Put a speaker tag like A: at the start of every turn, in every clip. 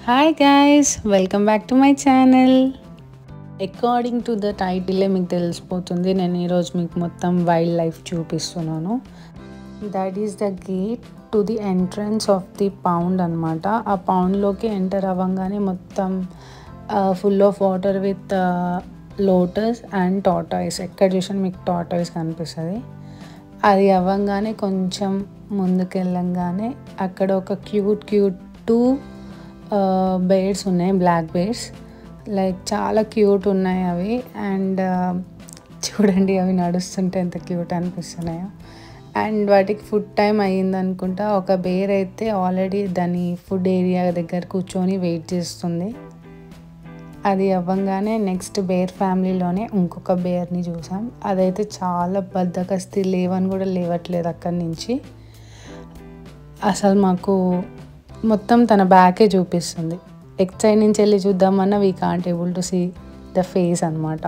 A: hi guys welcome back to my channel according to the టైటిలే మీకు తెలిసిపోతుంది నేను ఈరోజు మీకు మొత్తం వైల్డ్ లైఫ్ చూపిస్తున్నాను that is the gate to the entrance of the pond అనమాట ఆ పౌండ్లోకి ఎంటర్ అవ్వగానే మొత్తం full of water with lotus and tortoise ఎక్కడ చూసినా మీకు టాటాయిస్ కనిపిస్తుంది అది అవ్వగానే కొంచెం ముందుకెళ్ళంగానే అక్కడ ఒక క్యూట్ క్యూట్ టూ బేర్డ్స్ ఉన్నాయి బ్లాక్ బేర్డ్స్ లైక్ చాలా క్యూట్ ఉన్నాయి అవి అండ్ చూడండి అవి నడుస్తుంటే ఎంత క్యూట్ అనిపిస్తున్నాయో అండ్ వాటికి ఫుడ్ టైం అయ్యింది అనుకుంటా ఒక బేర్ అయితే ఆల్రెడీ దాని ఫుడ్ ఏరియా దగ్గర కూర్చొని వెయిట్ చేస్తుంది అది అవ్వగానే నెక్స్ట్ బేర్ ఫ్యామిలీలోనే ఇంకొక బేర్ని చూసాం అదైతే చాలా బద్దకస్తి లేవని కూడా లేవట్లేదు అక్కడి నుంచి అసలు మాకు మొత్తం తన బ్యాకే చూపిస్తుంది ఎక్ సైడ్ నుంచి వెళ్ళి చూద్దామన్నా we can't able to see the face అనమాట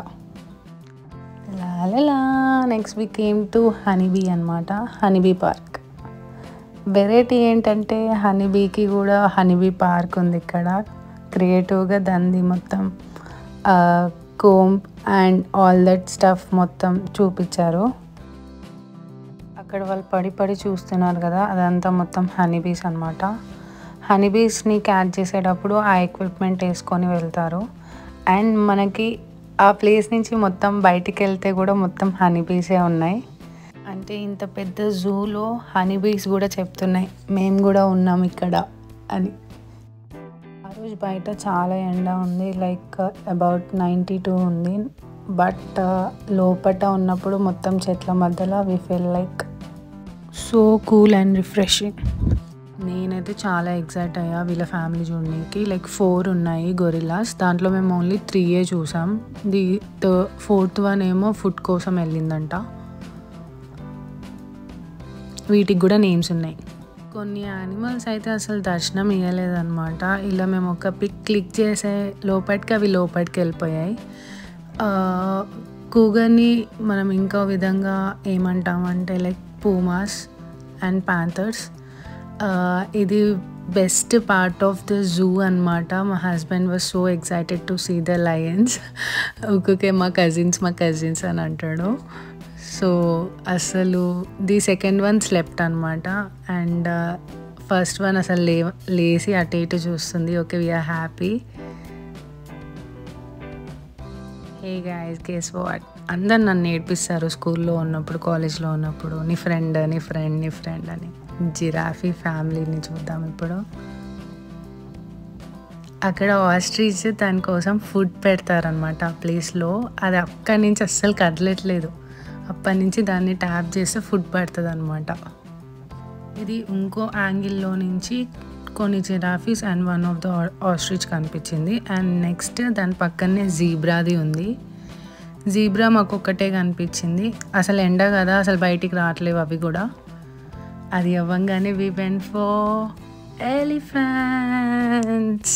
A: లాలలా next we came to honeybee అనమాట హనీబీ పార్క్ వెరైటీ ఏంటంటే హనీబీకి కూడా హనీబీ పార్క్ ఉంది ఇక్కడ క్రియేటివ్గా దాన్ని మొత్తం comb and all that stuff మొత్తం చూపించారు అక్కడ వాళ్ళు పడి పడి చూస్తున్నారు కదా అదంతా మొత్తం హనీబీస్ అనమాట హనీబీస్ని క్యాచ్ చేసేటప్పుడు ఆ ఎక్విప్మెంట్ వేసుకొని వెళ్తారు అండ్ మనకి ఆ ప్లేస్ నుంచి మొత్తం బయటికి వెళ్తే కూడా మొత్తం హనీబీసే ఉన్నాయి అంటే ఇంత పెద్ద జూలో హనీబీస్ కూడా చెప్తున్నాయి మేము కూడా ఉన్నాం ఇక్కడ అని ఆ రోజు బయట చాలా ఎండ ఉంది లైక్ అబౌట్ నైంటీ టూ ఉంది బట్ లోపట ఉన్నప్పుడు మొత్తం చెట్ల మధ్యలో we feel like so cool and refreshing నేనైతే చాలా ఎగ్జైట్ అయ్యా వీళ్ళ ఫ్యామిలీ చూడడానికి లైక్ ఫోర్ ఉన్నాయి గొరిల్లాస్ దాంట్లో మేము ఓన్లీ త్రీయే చూసాం ది ఫోర్త్ వన్ ఏమో ఫుడ్ కోసం వెళ్ళిందంట వీటికి కూడా నేమ్స్ ఉన్నాయి కొన్ని యానిమల్స్ అయితే అసలు దర్శనం ఇవ్వలేదన్నమాట ఇలా మేము ఒక పిక్ క్లిక్ చేసే లోపలికి అవి లోపలికి వెళ్ళిపోయాయి కూగర్ని మనం ఇంకో విధంగా ఏమంటామంటే లైక్ పూమాస్ అండ్ ప్యాంథర్స్ ఇది best part of the zoo అనమాట మా husband was so excited to see the lions ఒక్కొక్కే మా కజిన్స్ మా కజిన్స్ అని అంటాడు సో అసలు ది సెకండ్ వన్ స్లెప్ట్ అనమాట అండ్ ఫస్ట్ వన్ అసలు లే లేసి అటు ఇటు చూస్తుంది okay we are happy hey guys guess what అందరు నన్ను నేర్పిస్తారు స్కూల్లో ఉన్నప్పుడు కాలేజ్లో ఉన్నప్పుడు నీ ఫ్రెండ్ నీ ఫ్రెండ్ నీ ఫ్రెండ్ అని జిరాఫీ ఫ్యామిలీని చూద్దాం ఇప్పుడు అక్కడ ఆస్ట్రీచ్ దానికోసం ఫుడ్ పెడతారనమాట ఆ ప్లేస్లో అది అక్కడి నుంచి అస్సలు కదలట్లేదు అప్పటి నుంచి దాన్ని ట్యాప్ చేస్తే ఫుడ్ పడుతుంది అనమాట ఇది ఇంకో యాంగిల్లో నుంచి కొన్ని giraffes and one of the ostrich కనిపించింది అండ్ నెక్స్ట్ దాని పక్కనే జీబ్రాది ఉంది జీబ్రా మాకు ఒక్కటే కనిపించింది అసలు ఎండ కదా అసలు బయటికి రావట్లేవు అవి కూడా అది అవ్వంగానే we went for elephants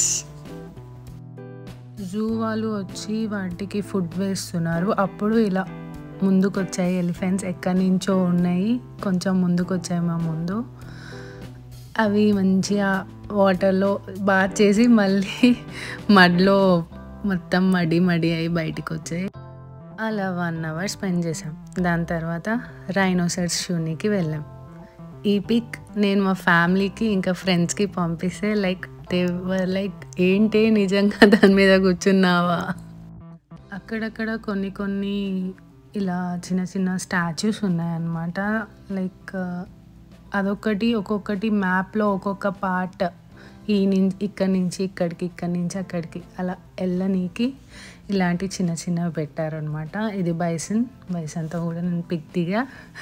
A: zoo వాళ్ళు వచ్చి వాటికి ఫుడ్ వేస్తున్నారు అప్పుడు ఇలా ముందుకు వచ్చాయి ఎలిఫెంట్స్ ఎక్కడి నుంచో ఉన్నాయి కొంచెం ముందుకు వచ్చాయి మా ముందు అవి మంచిగా వాటర్లో బాత్ చేసి మళ్ళీ మడ్లో మొత్తం మడి మడి అయి బయటికి వచ్చాయి అలా వన్ అవర్ స్పెండ్ చేసాం దాని తర్వాత రైనోసర్స్ షూనికి వెళ్ళాం ఈ పిక్ నేను మా ఫ్యామిలీకి ఇంకా ఫ్రెండ్స్కి పంపిస్తే లైక్ దేవర్ లైక్ ఏంటి నిజంగా దాని మీద కూర్చున్నావా అక్కడక్కడ కొన్ని కొన్ని ఇలా చిన్న చిన్న స్టాచ్యూస్ ఉన్నాయన్నమాట లైక్ అదొకటి ఒక్కొక్కటి మ్యాప్లో ఒక్కొక్క పార్ట్ ఈ నుంచి ఇక్కడి నుంచి ఇక్కడికి ఇక్కడి నుంచి అక్కడికి అలా వెళ్ళనీకి ఇలాంటి చిన్న చిన్నవి పెట్టారనమాట ఇది బైసన్ బైసన్తో కూడా నేను పిక్ దిగా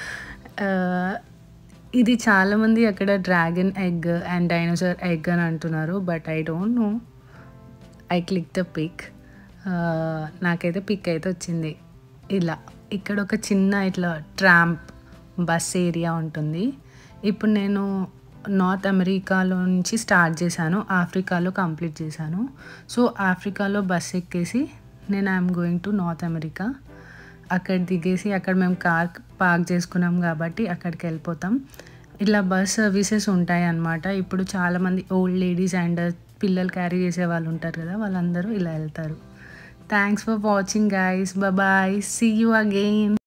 A: ఇది చాలామంది అక్కడ dragon egg and dinosaur egg అని అంటున్నారు but I don't know I click the pic నాకైతే పిక్ అయితే వచ్చింది ఇలా ఇక్కడ ఒక చిన్న ఇట్లా ట్రాంప్ బస్ ఏరియా ఉంటుంది ఇప్పుడు నేను నార్త్ అమెరికాలో నుంచి స్టార్ట్ చేశాను ఆఫ్రికాలో కంప్లీట్ చేశాను సో ఆఫ్రికాలో బస్ ఎక్కేసి నేను I'm going to North America అక్కడ దిగేసి అక్కడ మేము కార్ పార్క్ చేసుకున్నాం కాబట్టి అక్కడికి వెళ్ళిపోతాం ఇట్లా బస్ సర్వీసెస్ ఉంటాయి అన్నమాట ఇప్పుడు చాలామంది ఓల్డ్ లేడీస్ అండ్ పిల్లలు క్యారీ చేసే వాళ్ళు ఉంటారు కదా వాళ్ళందరూ ఇలా వెళ్తారు thanks for watching guys bye see you again